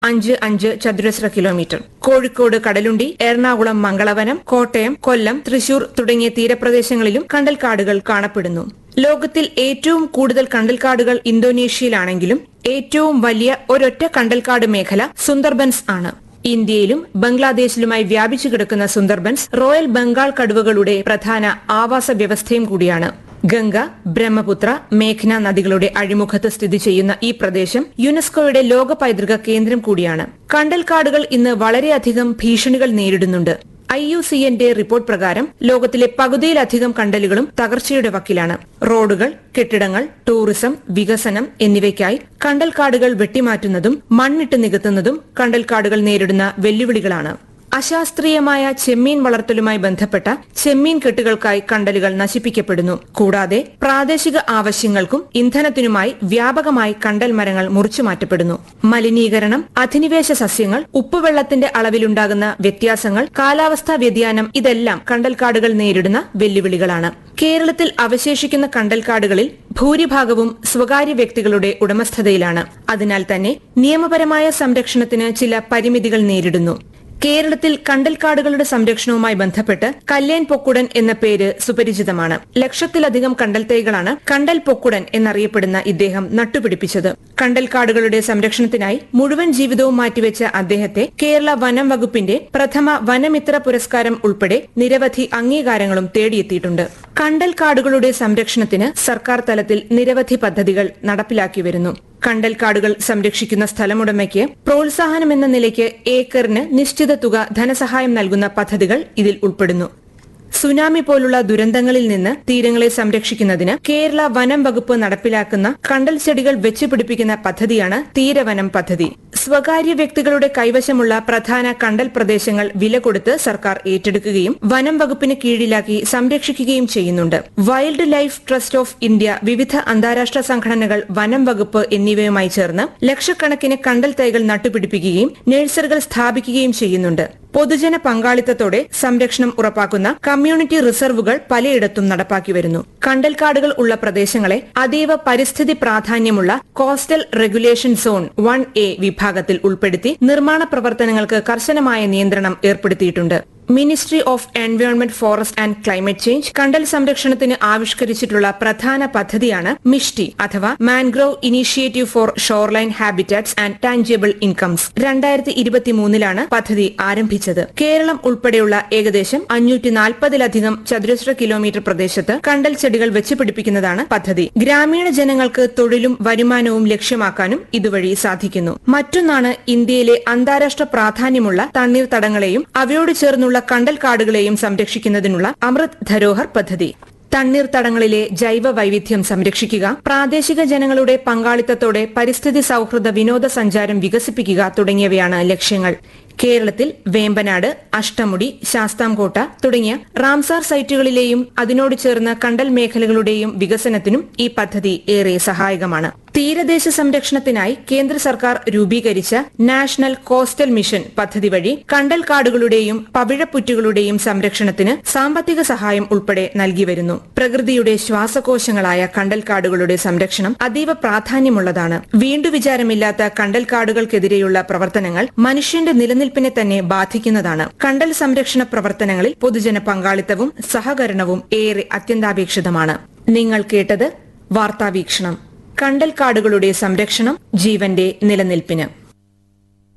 അഞ്ച് അഞ്ച് ചതുരശ്ര കിലോമീറ്റർ കോഴിക്കോട് കടലുണ്ടി എറണാകുളം മംഗളവനം കോട്ടയം കൊല്ലം തൃശൂർ തുടങ്ങിയ തീരപ്രദേശങ്ങളിലും കണ്ടൽക്കാടുകൾ കാണപ്പെടുന്നു ലോകത്തിൽ ഏറ്റവും കൂടുതൽ കണ്ടൽക്കാടുകൾ ഇന്തോനേഷ്യയിലാണെങ്കിലും ഏറ്റവും വലിയ ഒരൊറ്റ കണ്ടൽക്കാട് മേഖല സുന്ദർബൻസ് ആണ് ഇന്ത്യയിലും ബംഗ്ലാദേശിലുമായി വ്യാപിച്ചു കിടക്കുന്ന സുന്ദർബൻസ് റോയൽ ബംഗാൾ കടുവകളുടെ പ്രധാന ആവാസ വ്യവസ്ഥയും കൂടിയാണ് ഗംഗ ബ്രഹ്മപുത്ര മേഘ്ന നദികളുടെ അഴിമുഖത്ത് സ്ഥിതി ചെയ്യുന്ന ഈ പ്രദേശം യുനെസ്കോയുടെ ലോക പൈതൃക കേന്ദ്രം കൂടിയാണ് കണ്ടൽക്കാടുകൾ ഇന്ന് വളരെയധികം ഭീഷണികൾ നേരിടുന്നുണ്ട് ഐ യു സി എന്റെ റിപ്പോർട്ട് പ്രകാരം ലോകത്തിലെ പകുതിയിലധികം കണ്ടലുകളും തകർച്ചയുടെ വക്കിലാണ് റോഡുകൾ കെട്ടിടങ്ങൾ ടൂറിസം വികസനം എന്നിവയ്ക്കായി കണ്ടൽക്കാടുകൾ വെട്ടിമാറ്റുന്നതും മണ്ണിട്ട് നികത്തുന്നതും കണ്ടൽക്കാടുകൾ നേരിടുന്ന വെല്ലുവിളികളാണ് അശാസ്ത്രീയമായ ചെമ്മീൻ വളർത്തലുമായി ബന്ധപ്പെട്ട ചെമ്മീൻ കെട്ടുകൾക്കായി കണ്ടലുകൾ നശിപ്പിക്കപ്പെടുന്നു കൂടാതെ പ്രാദേശിക ആവശ്യങ്ങൾക്കും ഇന്ധനത്തിനുമായി വ്യാപകമായി കണ്ടൽ മരങ്ങൾ മുറിച്ചു മാറ്റപ്പെടുന്നു മലിനീകരണം അധിനിവേശ സസ്യങ്ങൾ ഉപ്പുവെള്ളത്തിന്റെ അളവിലുണ്ടാകുന്ന വ്യത്യാസങ്ങൾ കാലാവസ്ഥാ വ്യതിയാനം ഇതെല്ലാം കണ്ടൽക്കാടുകൾ നേരിടുന്ന വെല്ലുവിളികളാണ് കേരളത്തിൽ അവശേഷിക്കുന്ന കണ്ടൽക്കാടുകളിൽ ഭൂരിഭാഗവും സ്വകാര്യ വ്യക്തികളുടെ ഉടമസ്ഥതയിലാണ് അതിനാൽ തന്നെ നിയമപരമായ സംരക്ഷണത്തിന് ചില പരിമിതികൾ നേരിടുന്നു കേരളത്തിൽ കണ്ടൽക്കാടുകളുടെ സംരക്ഷണവുമായി ബന്ധപ്പെട്ട് കല്ലേൻ പൊക്കുടൻ എന്ന പേര് സുപരിചിതമാണ് ലക്ഷത്തിലധികം കണ്ടൽ തൈകളാണ് കണ്ടൽ പൊക്കുടൻ എന്നറിയപ്പെടുന്ന ഇദ്ദേഹം നട്ടുപിടിപ്പിച്ചത് കണ്ടൽക്കാടുകളുടെ സംരക്ഷണത്തിനായി മുഴുവൻ ജീവിതവും മാറ്റിവെച്ച അദ്ദേഹത്തെ കേരള വനം വകുപ്പിന്റെ പ്രഥമ വനമിത്ര പുരസ്കാരം ഉൾപ്പെടെ നിരവധി അംഗീകാരങ്ങളും തേടിയെത്തിയിട്ടുണ്ട് കണ്ടൽക്കാടുകളുടെ സംരക്ഷണത്തിന് സർക്കാർ തലത്തിൽ നിരവധി പദ്ധതികൾ നടപ്പിലാക്കി വരുന്നു കണ്ടൽക്കാടുകൾ സംരക്ഷിക്കുന്ന സ്ഥലമുടമയ്ക്ക് പ്രോത്സാഹനമെന്ന നിലയ്ക്ക് ഏക്കറിന് നിശ്ചിത തുക ധനസഹായം നൽകുന്ന പദ്ധതികൾ ഇതിൽ ഉൾപ്പെടുന്നു സുനാമി പോലുള്ള ദുരന്തങ്ങളിൽ നിന്ന് തീരങ്ങളെ സംരക്ഷിക്കുന്നതിന് കേരള വനം വകുപ്പ് നടപ്പിലാക്കുന്ന കണ്ടൽ ചെടികൾ വെച്ചുപിടിപ്പിക്കുന്ന പദ്ധതിയാണ് തീരവനം പദ്ധതി സ്വകാര്യ വ്യക്തികളുടെ കൈവശമുള്ള പ്രധാന കണ്ടൽ പ്രദേശങ്ങൾ വില കൊടുത്ത് സർക്കാർ ഏറ്റെടുക്കുകയും വനം വകുപ്പിന് കീഴിലാക്കി സംരക്ഷിക്കുകയും ചെയ്യുന്നുണ്ട് wildlife trust of India വിവിധ അന്താരാഷ്ട്ര സംഘടനകൾ വനം വകുപ്പ് എന്നിവയുമായി ചേർന്ന് ലക്ഷക്കണക്കിന് കണ്ടൽ തൈകൾ നട്ടുപിടിപ്പിക്കുകയും നഴ്സറികൾ സ്ഥാപിക്കുകയും ചെയ്യുന്നുണ്ട് പൊതുജന പങ്കാളിത്തത്തോടെ സംരക്ഷണം ഉറപ്പാക്കുന്ന കമ്മ്യൂണിറ്റി റിസർവുകൾ പലയിടത്തും നടപ്പാക്കി വരുന്നു കണ്ടൽക്കാടുകൾ ഉള്ള പ്രദേശങ്ങളെ അതീവ പരിസ്ഥിതി പ്രാധാന്യമുള്ള coastal regulation zone one A വിഭാഗത്തിൽ ഉൾപ്പെടുത്തി നിർമ്മാണ പ്രവർത്തനങ്ങൾക്ക് കർശനമായ നിയന്ത്രണം ഏർപ്പെടുത്തിയിട്ടുണ്ട് ministry of environment forest and climate change കണ്ടൽ സംരക്ഷണത്തിന് ആവിഷ്കരിച്ചിട്ടുള്ള പ്രധാന പദ്ധതിയാണ് മിഷ്ടി അഥവാ mangrove initiative for shoreline habitats and tangible incomes രണ്ടായിരത്തി ഇരുപത്തിമൂന്നിലാണ് പദ്ധതി ആരംഭിച്ചത് കേരളം ഉൾപ്പെടെയുള്ള ഏകദേശം അഞ്ഞൂറ്റി നാൽപ്പതിലധികം ചതുരശ്ര കിലോമീറ്റർ പ്രദേശത്ത് കണ്ടൽ ചെടികൾ വെച്ചുപിടിപ്പിക്കുന്നതാണ് പദ്ധതി ഗ്രാമീണ ജനങ്ങൾക്ക് തൊഴിലും വരുമാനവും ലക്ഷ്യമാക്കാനും ഇതുവഴി സാധിക്കുന്നു മറ്റൊന്നാണ് ഇന്ത്യയിലെ അന്താരാഷ്ട്ര പ്രാധാന്യമുള്ള തണ്ണീർത്തടങ്ങളെയും അവയോട് ചേർന്നുള്ള കണ്ടൽക്കാടുകളെയും സംരക്ഷിക്കുന്നതിനുള്ള അമൃത് ധരോഹർ പദ്ധതി തണ്ണീർത്തടങ്ങളിലെ ജൈവ വൈവിധ്യം സംരക്ഷിക്കുക പ്രാദേശിക ജനങ്ങളുടെ പങ്കാളിത്തത്തോടെ പരിസ്ഥിതി സൌഹൃദ വിനോദസഞ്ചാരം വികസിപ്പിക്കുക തുടങ്ങിയവയാണ് ലക്ഷ്യങ്ങൾ കേരളത്തിൽ വേമ്പനാട് അഷ്ടമുടി ശാസ്താംകോട്ട തുടങ്ങിയ റാംസാർ സൈറ്റുകളിലെയും അതിനോട് ചേർന്ന കണ്ടൽ മേഖലകളുടെയും വികസനത്തിനും ഈ പദ്ധതി ഏറെ സഹായകമാണ് തീരദേശ സംരക്ഷണത്തിനായി കേന്ദ്ര സർക്കാർ രൂപീകരിച്ച നാഷണൽ കോസ്റ്റൽ മിഷൻ പദ്ധതി വഴി കണ്ടൽ കാടുകളുടെയും പവിഴപ്പുറ്റുകളുടെയും സംരക്ഷണത്തിന് സാമ്പത്തിക സഹായം ഉൾപ്പെടെ നൽകി വരുന്നു പ്രകൃതിയുടെ ശ്വാസകോശങ്ങളായ കണ്ടൽക്കാടുകളുടെ സംരക്ഷണം അതീവ പ്രാധാന്യമുള്ളതാണ് വീണ്ടു വിചാരമില്ലാത്ത കണ്ടൽക്കാടുകൾക്കെതിരെയുള്ള പ്രവർത്തനങ്ങൾ മനുഷ്യന്റെ നിലനിൽപ്പിനെ തന്നെ ബാധിക്കുന്നതാണ് കണ്ടൽ സംരക്ഷണ പ്രവർത്തനങ്ങളിൽ പൊതുജന പങ്കാളിത്തവും സഹകരണവും ഏറെ അത്യന്താപേക്ഷിതമാണ് നിങ്ങൾ കേട്ടത് വാർത്താവീക്ഷണം കണ്ടൽക്കാടുകളുടെ സംരക്ഷണം ജീവന്റെ നിലനിൽപ്പിന്